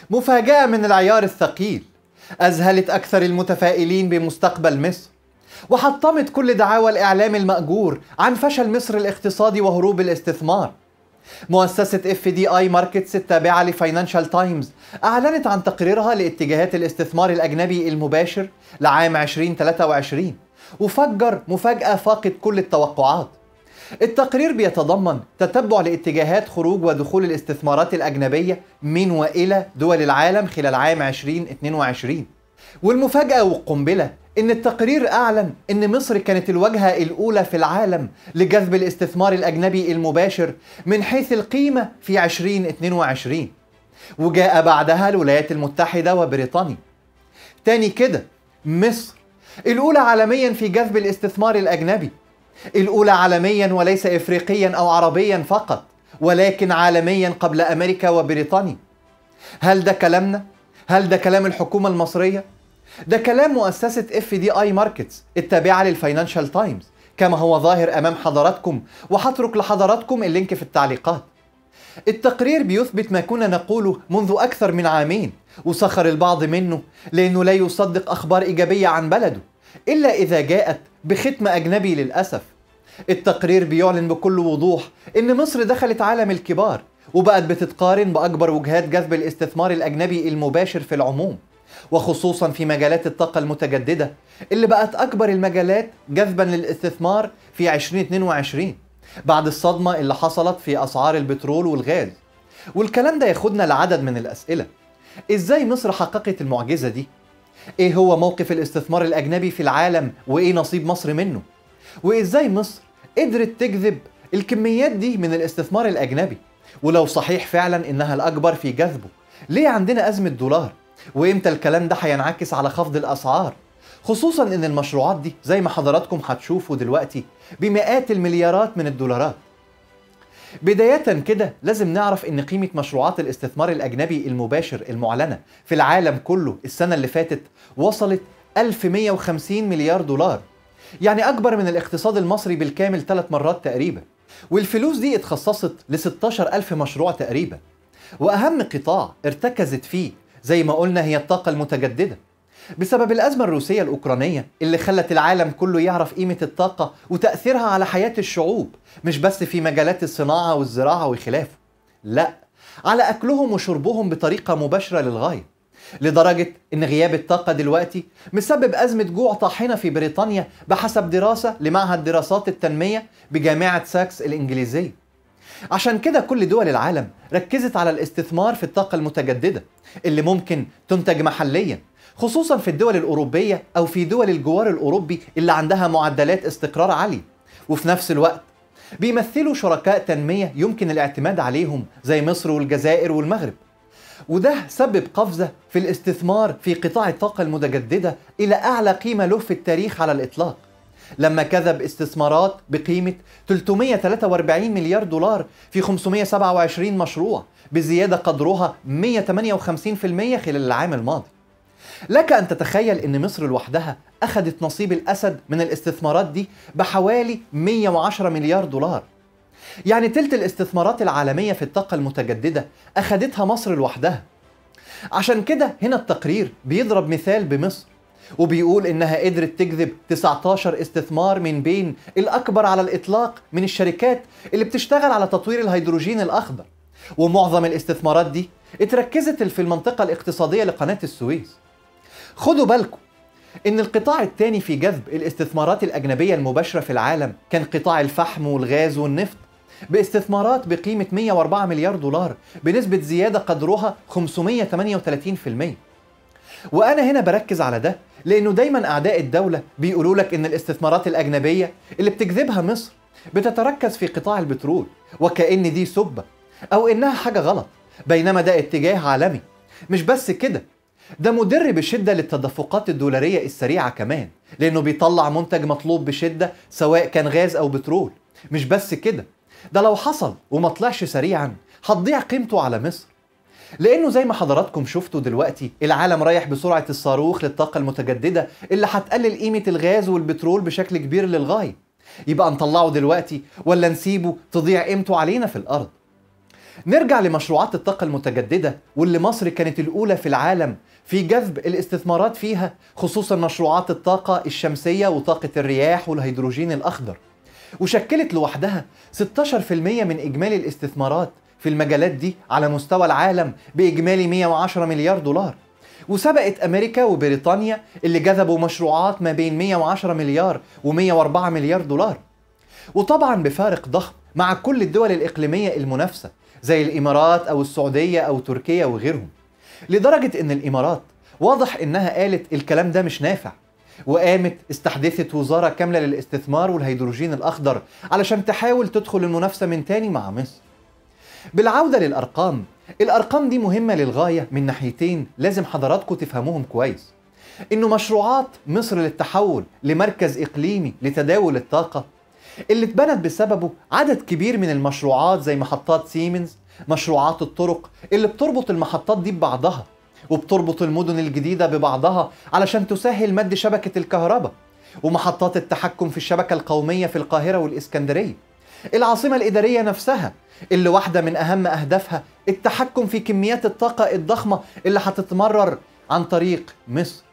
مفاجأة من العيار الثقيل أذهلت أكثر المتفائلين بمستقبل مصر وحطمت كل دعاوى الإعلام المأجور عن فشل مصر الاقتصادي وهروب الاستثمار مؤسسة اف دي اي ماركتس التابعة لفاينانشال تايمز أعلنت عن تقريرها لاتجاهات الاستثمار الأجنبي المباشر لعام 2023 وفجر مفاجأة فاقت كل التوقعات التقرير بيتضمن تتبع لاتجاهات خروج ودخول الاستثمارات الأجنبية من وإلى دول العالم خلال عام 2022 والمفاجأة والقنبلة إن التقرير أعلن إن مصر كانت الواجهة الأولى في العالم لجذب الاستثمار الأجنبي المباشر من حيث القيمة في 2022 وجاء بعدها الولايات المتحدة وبريطانيا تاني كده مصر الأولى عالميا في جذب الاستثمار الأجنبي الأولى عالميا وليس إفريقيا أو عربيا فقط ولكن عالميا قبل أمريكا وبريطانيا هل ده كلامنا؟ هل ده كلام الحكومة المصرية؟ ده كلام مؤسسة اف دي اي ماركتس التابعة للفاينانشال تايمز كما هو ظاهر امام حضراتكم وهترك لحضراتكم اللينك في التعليقات التقرير بيثبت ما كنا نقوله منذ أكثر من عامين وسخر البعض منه لأنه لا يصدق أخبار إيجابية عن بلده إلا إذا جاءت بختم أجنبي للأسف التقرير بيعلن بكل وضوح إن مصر دخلت عالم الكبار وبقت بتتقارن بأكبر وجهات جذب الاستثمار الأجنبي المباشر في العموم وخصوصا في مجالات الطاقة المتجددة اللي بقت أكبر المجالات جذبا للاستثمار في 2022 بعد الصدمة اللي حصلت في أسعار البترول والغاز والكلام ده ياخدنا لعدد من الأسئلة إزاي مصر حققت المعجزة دي؟ إيه هو موقف الاستثمار الأجنبي في العالم وإيه نصيب مصر منه؟ وإزاي مصر قدرت تجذب الكميات دي من الاستثمار الأجنبي؟ ولو صحيح فعلا إنها الأكبر في جذبه ليه عندنا أزمة دولار؟ وإمتى الكلام ده هينعكس على خفض الأسعار؟ خصوصا ان المشروعات دي زي ما حضراتكم هتشوفوا دلوقتي بمئات المليارات من الدولارات بداية كده لازم نعرف ان قيمة مشروعات الاستثمار الاجنبي المباشر المعلنة في العالم كله السنة اللي فاتت وصلت 1150 مليار دولار يعني اكبر من الاقتصاد المصري بالكامل ثلاث مرات تقريبا والفلوس دي اتخصصت ل 16 ألف مشروع تقريبا وأهم قطاع ارتكزت فيه زي ما قلنا هي الطاقة المتجددة بسبب الأزمة الروسية الأوكرانية اللي خلت العالم كله يعرف قيمة الطاقة وتأثيرها على حياة الشعوب مش بس في مجالات الصناعة والزراعة وخلافه لا على أكلهم وشربهم بطريقة مباشرة للغاية لدرجة إن غياب الطاقة دلوقتي مسبب أزمة جوع طاحنة في بريطانيا بحسب دراسة لمعهد دراسات التنمية بجامعة ساكس الإنجليزية عشان كده كل دول العالم ركزت على الاستثمار في الطاقة المتجددة اللي ممكن تنتج محليا خصوصا في الدول الأوروبية أو في دول الجوار الأوروبي اللي عندها معدلات استقرار عالية وفي نفس الوقت بيمثلوا شركاء تنمية يمكن الاعتماد عليهم زي مصر والجزائر والمغرب وده سبب قفزة في الاستثمار في قطاع الطاقة المتجددة إلى أعلى قيمة له في التاريخ على الإطلاق لما كذب استثمارات بقيمة 343 مليار دولار في 527 مشروع بزيادة قدرها 158% خلال العام الماضي لك أن تتخيل أن مصر لوحدها أخذت نصيب الأسد من الاستثمارات دي بحوالي 110 مليار دولار يعني تلت الاستثمارات العالمية في الطاقة المتجددة أخذتها مصر لوحدها عشان كده هنا التقرير بيضرب مثال بمصر وبيقول إنها قدرت تجذب 19 استثمار من بين الأكبر على الإطلاق من الشركات اللي بتشتغل على تطوير الهيدروجين الأخضر ومعظم الاستثمارات دي اتركزت في المنطقة الاقتصادية لقناة السويس خدوا بالكم ان القطاع الثاني في جذب الاستثمارات الاجنبيه المباشره في العالم كان قطاع الفحم والغاز والنفط باستثمارات بقيمه 104 مليار دولار بنسبه زياده قدرها 538% وانا هنا بركز على ده لانه دايما اعداء الدوله بيقولوا لك ان الاستثمارات الاجنبيه اللي بتجذبها مصر بتتركز في قطاع البترول وكأن دي سبه او انها حاجه غلط بينما ده اتجاه عالمي مش بس كده ده مدر بشدة للتدفقات الدولارية السريعة كمان لأنه بيطلع منتج مطلوب بشدة سواء كان غاز أو بترول مش بس كده ده لو حصل وما طلعش سريعا هتضيع قيمته على مصر لأنه زي ما حضراتكم شفتوا دلوقتي العالم رايح بسرعة الصاروخ للطاقة المتجددة اللي هتقلل قيمة الغاز والبترول بشكل كبير للغاية يبقى نطلعه دلوقتي ولا نسيبه تضيع قيمته علينا في الأرض نرجع لمشروعات الطاقة المتجددة واللي مصر كانت الأولى في العالم في جذب الاستثمارات فيها خصوصا مشروعات الطاقة الشمسية وطاقة الرياح والهيدروجين الأخضر وشكلت لوحدها 16% من إجمالي الاستثمارات في المجالات دي على مستوى العالم بإجمالي 110 مليار دولار وسبقت أمريكا وبريطانيا اللي جذبوا مشروعات ما بين 110 مليار و104 مليار دولار وطبعا بفارق ضخم مع كل الدول الإقليمية المنافسة زي الإمارات أو السعودية أو تركيا وغيرهم لدرجة إن الإمارات واضح إنها قالت الكلام ده مش نافع وقامت استحدثت وزارة كاملة للاستثمار والهيدروجين الأخضر علشان تحاول تدخل المنافسة من تاني مع مصر بالعودة للأرقام الأرقام دي مهمة للغاية من ناحيتين لازم حضراتكم تفهموهم كويس إنه مشروعات مصر للتحول لمركز إقليمي لتداول الطاقة اللي اتبنت بسببه عدد كبير من المشروعات زي محطات سيمنز مشروعات الطرق اللي بتربط المحطات دي ببعضها وبتربط المدن الجديدة ببعضها علشان تسهل مد شبكة الكهرباء ومحطات التحكم في الشبكة القومية في القاهرة والإسكندرية العاصمة الإدارية نفسها اللي واحدة من أهم أهدافها التحكم في كميات الطاقة الضخمة اللي هتتمرر عن طريق مصر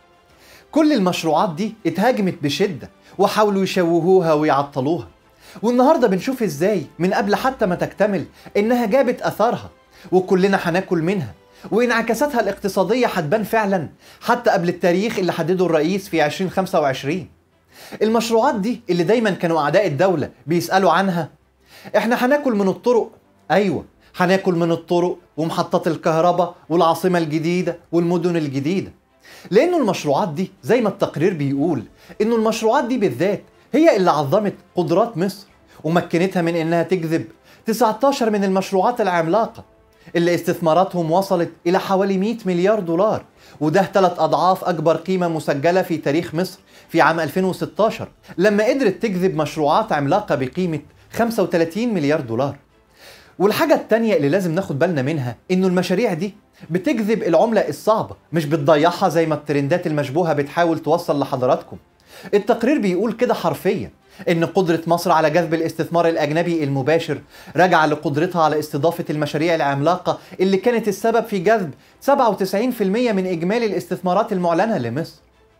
كل المشروعات دي اتهاجمت بشدة وحاولوا يشوهوها ويعطلوها والنهارده بنشوف ازاي من قبل حتى ما تكتمل انها جابت اثارها وكلنا هناكل منها وانعكاساتها الاقتصادية هتبان فعلا حتى قبل التاريخ اللي حدده الرئيس في 2025 المشروعات دي اللي دايما كانوا أعداء الدولة بيسألوا عنها احنا هناكل من الطرق أيوة هناكل من الطرق ومحطات الكهرباء والعاصمة الجديدة والمدن الجديدة لأنه المشروعات دي زي ما التقرير بيقول إنه المشروعات دي بالذات هي اللي عظمت قدرات مصر ومكنتها من إنها تجذب 19 من المشروعات العملاقة اللي استثماراتهم وصلت إلى حوالي 100 مليار دولار وده ثلاث أضعاف أكبر قيمة مسجلة في تاريخ مصر في عام 2016 لما قدرت تجذب مشروعات عملاقة بقيمة 35 مليار دولار والحاجة التانية اللي لازم ناخد بالنا منها إنه المشاريع دي بتجذب العملة الصعبة مش بتضيعها زي ما الترندات المشبوهة بتحاول توصل لحضراتكم التقرير بيقول كده حرفيا ان قدرة مصر على جذب الاستثمار الاجنبي المباشر راجعة لقدرتها على استضافة المشاريع العملاقة اللي كانت السبب في جذب 97% من اجمالي الاستثمارات المعلنة لمصر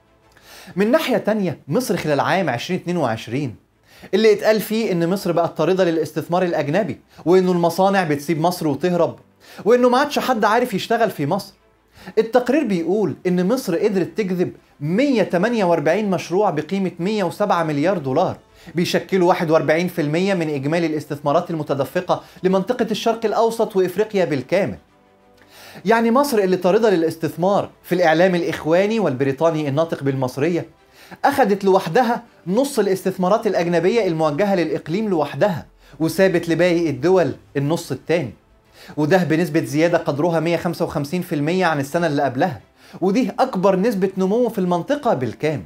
من ناحية تانية مصر خلال عام 2022 اللي اتقال فيه ان مصر بقت طاردة للاستثمار الاجنبي وانه المصانع بتسيب مصر وتهرب وانه ما عادش حد عارف يشتغل في مصر التقرير بيقول ان مصر قدرت تجذب 148 مشروع بقيمة 107 مليار دولار بيشكلوا 41% من إجمالي الاستثمارات المتدفقة لمنطقة الشرق الأوسط وإفريقيا بالكامل يعني مصر اللي طاردة للاستثمار في الإعلام الإخواني والبريطاني الناطق بالمصرية أخذت لوحدها نص الاستثمارات الأجنبية الموجهة للإقليم لوحدها وسابت لباقي الدول النص الثاني وده بنسبة زيادة قدرها 155% عن السنة اللي قبلها ودي أكبر نسبة نمو في المنطقة بالكامل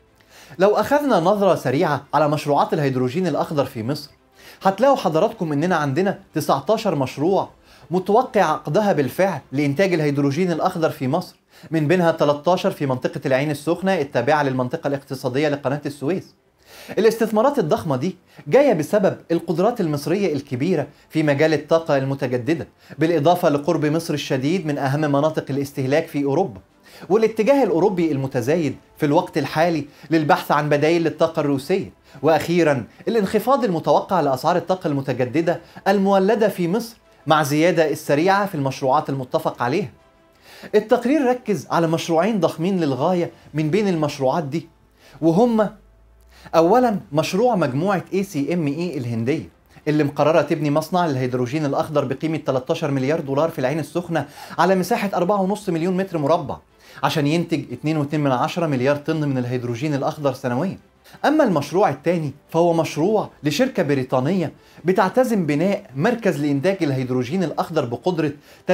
لو أخذنا نظرة سريعة على مشروعات الهيدروجين الأخضر في مصر هتلاقوا حضراتكم إننا عندنا 19 مشروع متوقع عقدها بالفعل لإنتاج الهيدروجين الأخضر في مصر من بينها 13 في منطقة العين السخنة التابعة للمنطقة الاقتصادية لقناة السويس الاستثمارات الضخمة دي جاية بسبب القدرات المصرية الكبيرة في مجال الطاقة المتجددة بالإضافة لقرب مصر الشديد من أهم مناطق الاستهلاك في أوروبا والاتجاه الأوروبي المتزايد في الوقت الحالي للبحث عن بدائل للطاقة الروسية وأخيرا الانخفاض المتوقع لأسعار الطاقة المتجددة المولدة في مصر مع زيادة السريعة في المشروعات المتفق عليها التقرير ركز على مشروعين ضخمين للغاية من بين المشروعات دي وهم اولا مشروع مجموعه اي سي ام اي الهنديه اللي مقرره تبني مصنع للهيدروجين الاخضر بقيمه 13 مليار دولار في العين السخنه على مساحه 4.5 مليون متر مربع عشان ينتج 2.2 مليار طن من الهيدروجين الاخضر سنويا اما المشروع الثاني فهو مشروع لشركه بريطانيه بتعتزم بناء مركز لانتاج الهيدروجين الاخضر بقدره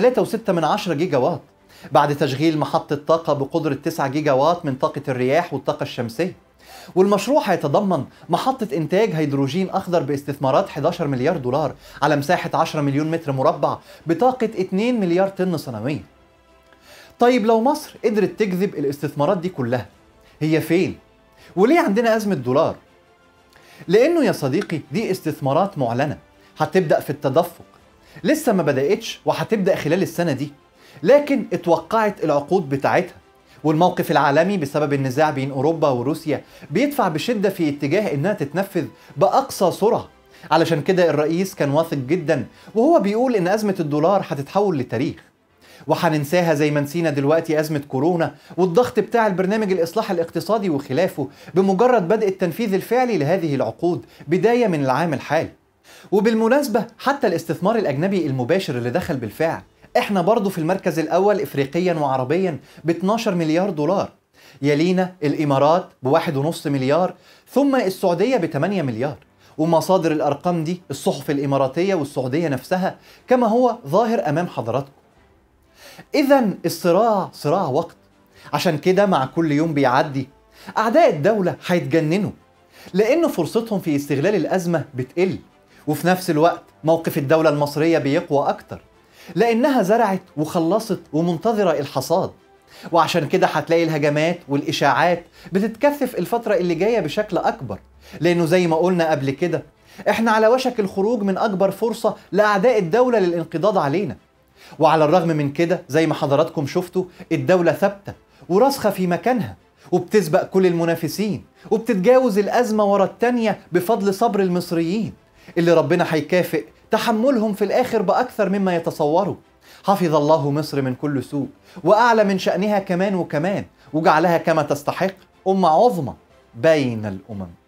3.6 جيجا وات بعد تشغيل محطه طاقه بقدره 9 جيجا وات من طاقه الرياح والطاقه الشمسيه والمشروع هيتضمن محطة إنتاج هيدروجين أخضر باستثمارات 11 مليار دولار على مساحة 10 مليون متر مربع بطاقة 2 مليار طن سنويا. طيب لو مصر قدرت تجذب الاستثمارات دي كلها هي فين؟ وليه عندنا أزمة دولار؟ لأنه يا صديقي دي استثمارات معلنة هتبدأ في التدفق لسه ما بدأتش وهتبدأ خلال السنة دي لكن اتوقعت العقود بتاعتها والموقف العالمي بسبب النزاع بين أوروبا وروسيا بيدفع بشدة في اتجاه إنها تتنفذ بأقصى سرعة علشان كده الرئيس كان واثق جدا وهو بيقول إن أزمة الدولار هتتحول لتاريخ وهننساها زي ما نسينا دلوقتي أزمة كورونا والضغط بتاع البرنامج الإصلاح الاقتصادي وخلافه بمجرد بدء التنفيذ الفعلي لهذه العقود بداية من العام الحالي وبالمناسبة حتى الاستثمار الأجنبي المباشر اللي دخل بالفعل احنا برضو في المركز الأول إفريقيا وعربيا ب 12 مليار دولار يلينا الإمارات بواحد ونص مليار ثم السعودية ب 8 مليار ومصادر الأرقام دي الصحف الإماراتية والسعودية نفسها كما هو ظاهر أمام حضراتكم إذا الصراع صراع وقت عشان كده مع كل يوم بيعدي أعداء الدولة هيتجننوا لأن فرصتهم في استغلال الأزمة بتقل وفي نفس الوقت موقف الدولة المصرية بيقوى أكتر لأنها زرعت وخلصت ومنتظرة الحصاد وعشان كده هتلاقي الهجمات والإشاعات بتتكثف الفترة اللي جاية بشكل أكبر لأنه زي ما قلنا قبل كده احنا على وشك الخروج من أكبر فرصة لأعداء الدولة للانقضاض علينا وعلى الرغم من كده زي ما حضراتكم شفتوا الدولة ثابتة وراسخة في مكانها وبتسبق كل المنافسين وبتتجاوز الأزمة ورا التانية بفضل صبر المصريين اللي ربنا هيكافئ تحملهم في الآخر بأكثر مما يتصوروا حفظ الله مصر من كل سوء وأعلى من شأنها كمان وكمان وجعلها كما تستحق أمة عظمى بين الأمم